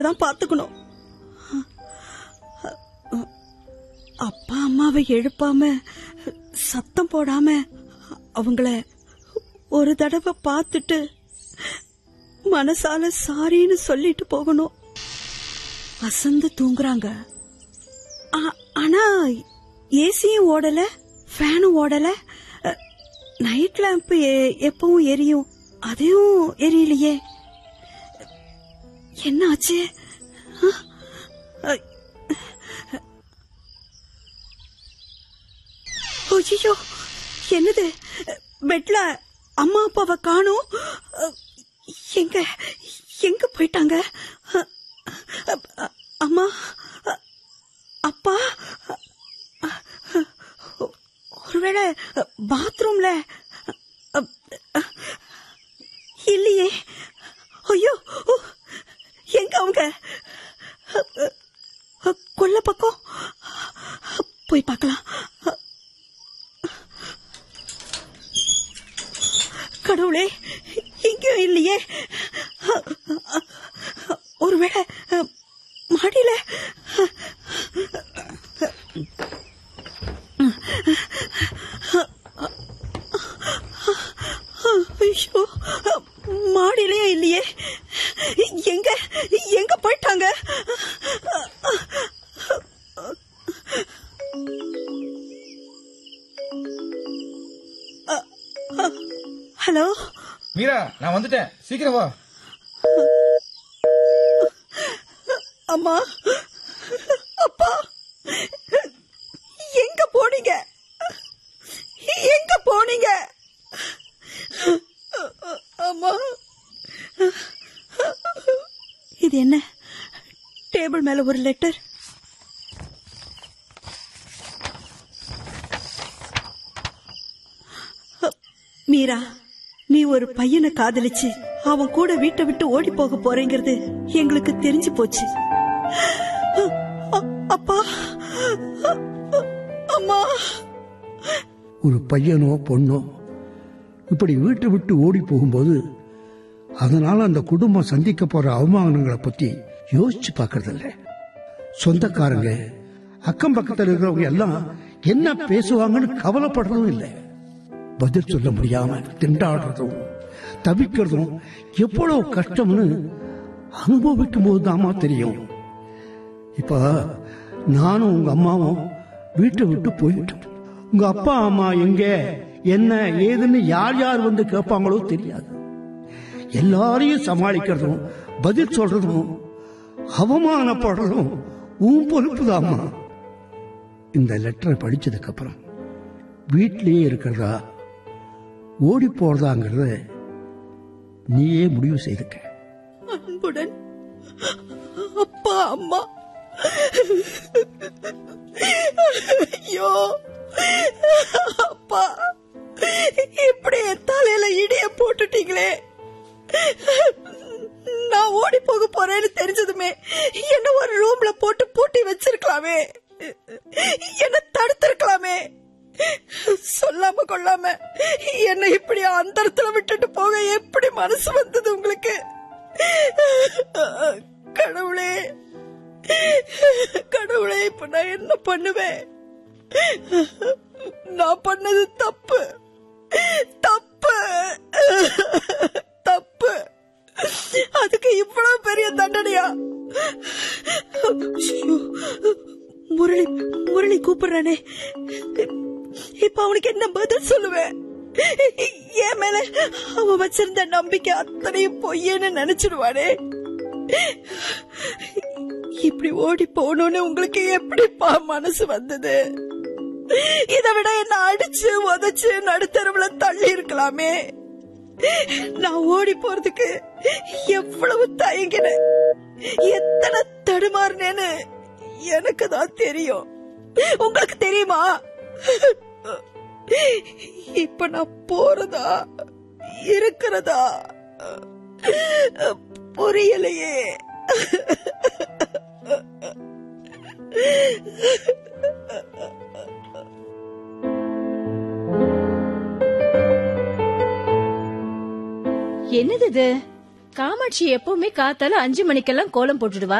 தான் பாத்துக்கணும் அப்பா அம்மாவை எழுப்பாம சத்தம் போடாம அவங்கள ஒரு தடவை பார்த்துட்டு மனசால சாரின்னு சொல்லிட்டு போகணும் அசந்து தூங்குறாங்க ஆ- ஆனா ஏசியும் ஓடல ஃபேனும் ஓடல அ, நைட் லேம்ப் எ- எப்பவும் எரியும் அதையும் எரியலையே என்ன ஆச்சு ஆ? அ, ஐயோ என்னது பெட்ல அம்மா அப்பாவை காணும் எங்க எங்க போயிட்டாங்க அ, அ, அம்மா அ, அப்பா அ, ஒருவேளை பாத்ரூம்ல அ, அ, இல்லையே ஐயோ எங்க அவங்க கொல்ல பக்கம் போய் பார்க்கலாம் கடவுளே எங்கேயும் இல்லையே ஒருவேளை மாடியில ஐயோ மாடியிலயே இல்லையே எங்க எங்க போயிட்டாங்க ஹலோ மீரா நான் வந்துட்டேன் சீக்கிரம் வா அம்மா அப்பா எங்க போனீங்க எங்க போனீங்க அம்மா இது என்ன டேபிள் மேல ஒரு லெட்டர் மீரா நீ ஒரு பையனை காதலிச்சு அவன் கூட வீட்டை விட்டு ஓடி போக போறேங்கிறது எங்களுக்கு தெரிஞ்சு போச்சு அ- அப்பா அம்மா ஒரு பையனோ பொண்ணோ இப்படி வீட்டை விட்டு ஓடி போகும்போது அதனால அந்த குடும்பம் சந்திக்க போற அவமானங்களை பத்தி யோசிச்சு பார்க்கறதில்ல சொந்தக்காரங்க அக்கம் பக்கத்தில் இருக்கிறவங்க எல்லாம் என்ன பேசுவாங்கன்னு கவலைப்படுறதும் இல்லை பதில் சொல்ல முடியாம திண்டாடுறதும் தவிக்கிறதும் எவ்வளவு கஷ்டம்னு அனுபவிக்கும் போது தாமா தெரியும் இப்ப நானும் உங்க அம்மாவும் வீட்டை விட்டு போயிட்டோம் உங்க அப்பா அம்மா எங்க என்ன ஏதுன்னு யார் யார் வந்து கேட்பாங்களோ தெரியாது எல்லாரையும் சமாளிக்கிறதும் பதில் சொல்றதும் அவமானப்படுறதும் உன் பொறுப்புதாம்மா இந்த லெட்டரை படிச்சதுக்கு அப்புறம் வீட்டிலேயே இருக்கிறதா ஓடி போறதாங்கிறத நீயே முடிவு செய்துக்க அன்புடன் அப்பா அம்மா ஐயோ அப்பா இப்படி என் தலையில இடிய போட்டுட்டீங்களே நான் ஓடி போக போறேன்னு தெரிஞ்சதுமே என்ன ஒரு ரூம்ல போட்டு பூட்டி வச்சிருக்கலாமே என்ன தடுத்திருக்கலாமே சொல்லாம கொள்ளாம என்ன இப்படி அந்தரத்துல விட்டுட்டு போக எப்படி மனசு வந்தது உங்களுக்கு கடவுளே கடவுளே இப்ப நான் என்ன பண்ணுவேன் நான் பண்ணது தப்பு தப்பு தப்பு அதுக்கு இவ்வளவு பெரிய தண்டனையா ஐயோ, முரளி முரளி கூப்பிடுறானே இப்ப அவனுக்கு என்ன பதில் சொல்லுவேன் என் மேல அவன் வச்சிருந்த நம்பிக்கை அத்தனையும் பொய்யன்னு நினைச்சிடுவானே இப்படி ஓடி போகணும்னு உங்களுக்கு எப்படிப்பா மனசு வந்தது இதை விட என்ன அடிச்சு உதைச்சு நடுத்தருவுல தள்ளி இருக்கலாமே நான் ஓடி போறதுக்கு எவ்வளவு தயங்கினேன் எத்தனை தடுமாறினேன்னு எனக்கு தான் தெரியும் உங்களுக்கு தெரியுமா இப்ப நான் போறதா இருக்கிறதா புரியலையே என்னது இது காமாட்சி எப்பவுமே காத்தால அஞ்சு மணிக்கெல்லாம் கோலம் போட்டுடுவா